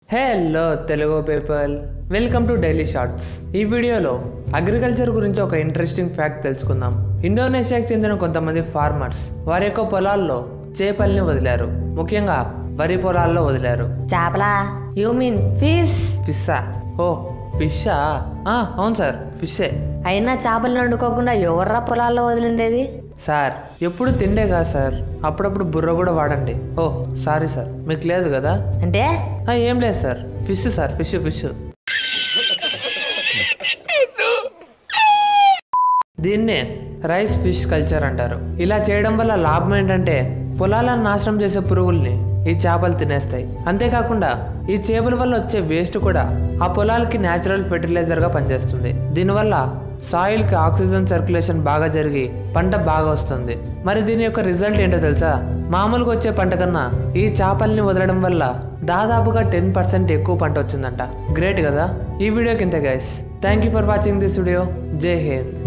hello Telugu people welcome to daily shorts ఈ వీడియోలో agriculture గురించి ఒక ఇంట్రెస్టింగ్ ఫ్యాక్ట్ తెలుసుకుందాం ఇండోనేషియాకి చెందిన కొంతమంది ఫార్మర్స్ వారి యొక్క పొలాల్లో చేపల్ని వదిలారు ముఖ్యంగా వరి పొలాల్లో వదిలారు చేపలా యూ మీన్ ఫిష్ ఫిస్సా ఓ ఫిషా అవును సార్ ఫిషే అయినా చేపలు వండుకోకుండా ఎవర్రా పొలాల్లో వదిలిండేది సార్ ఎప్పుడు తిండే కాదు సార్ అప్పుడప్పుడు బుర్ర కూడా వాడండి ఓ సారీ సార్ మీకు లేదు కదా అంటే ఆ, ఏం లేదు sir fish sir fish fish దీన్నే రైస్ ఫిష్ కల్చర్ అంటారు ఇలా చేయడం వల్ల లాభం ఏంటంటే పొలాలను నాశనం చేసే పురుగుల్ని ఈ చేపలు తినేస్తాయి అంతేకాకుండా ఈ చేపల వల్ల వచ్చే వేస్ట్ కూడా ఆ పొలాలకి న్యాచురల్ ఫెర్టిలైజర్గా పనిచేస్తుంది దీనివల్ల సాయిల్కి ఆక్సిజన్ సర్క్యులేషన్ బాగా జరిగి పంట బాగా వస్తుంది మరి దీని యొక్క రిజల్ట్ ఏంటో తెలుసా మామూలుగా వచ్చే పంట కన్నా ఈ చేపల్ని వదలడం వల్ల దాదాపుగా టెన్ పర్సెంట్ ఎక్కువ పంట వచ్చిందంట గ్రేట్ కదా ఈ వీడియోకి ఇంతే guys thank you for watching this video జై హింద్